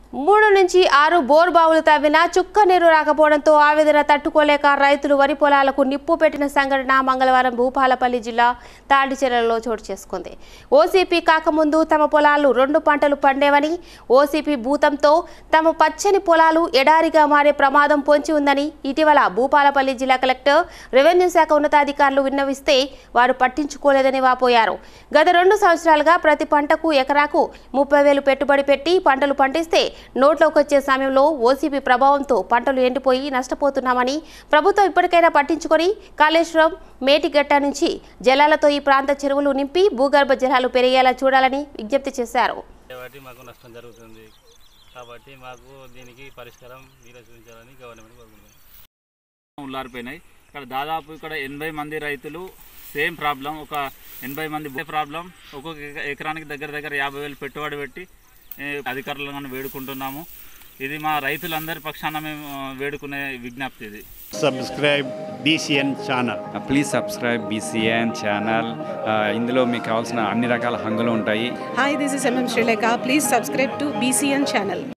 మూడు నుంచి ఆరు బోర్ బావులు తవ్వినా చుక్క నీరు రాకపోవడంతో ఆవేదన తట్టుకోలేక రైతులు వరి పొలాలకు నిప్పు పెట్టిన సంఘటన మంగళవారం భూపాలపల్లి జిల్లా తాడిచెరలలో చోటు చేసుకుంది ఓసీపీ కాకముందు తమ పొలాలు రెండు పంటలు పండేవని ఓసీపీ భూతంతో తమ పచ్చని పొలాలు ఎడారిగా మారే ప్రమాదం పొంచి ఉందని ఇటీవల భూపాలపల్లి జిల్లా కలెక్టర్ రెవెన్యూ శాఖ ఉన్నతాధికారులు విన్నవిస్తే వారు పట్టించుకోలేదని వాపోయారు గత రెండు సంవత్సరాలుగా ప్రతి పంటకు ఎకరాకు ముప్పై వేలు పెట్టుబడి పెట్టి పంటలు పండిస్తే నోట్లోకి వచ్చే సమయంలో ఓసీపీ ప్రభావంతో పంటలు ఎండిపోయి నష్టపోతున్నామని ప్రభుత్వం ఇప్పటికైనా పట్టించుకొని కాళేశ్వరం మేటిగట్ట నుంచి జలాలతో ఈ ప్రాంత చెరువులు నింపి భూగర్భ జలాలు పెరిగేలా చూడాలని విజ్ఞప్తి చేశారు కాబట్టి మాకు నష్టం జరుగుతుంది కాబట్టి మాకు దీనికి పరిష్కారం మీరే చూపించాలని గవర్నమెంట్ కోరుకుంటున్నాం ఉల్లారిపోయినాయి ఇక్కడ దాదాపు ఇక్కడ ఎనభై మంది రైతులు సేమ్ ప్రాబ్లం ఒక ఎనభై మంది ప్రాబ్లం ఒక్కొక్క ఎక- ఎకరానికి దగ్గర దగ్గర యాభై వేలు పెట్టుబడి పెట్టి ఏ, అధికారులను వేడుకుంటున్నాము ఇది మా రైతులందరి పక్షాన మేము ఆ, వేడుకునే విజ్ఞప్తి ఇది subscribe BCN channel please subscribe BCN channel ఇందులో మీకు కావాల్సిన అన్ని రకాల హంగులు ఉంటాయి Hi, this is MM Sri Lanka. Please subscribe to BCN channel.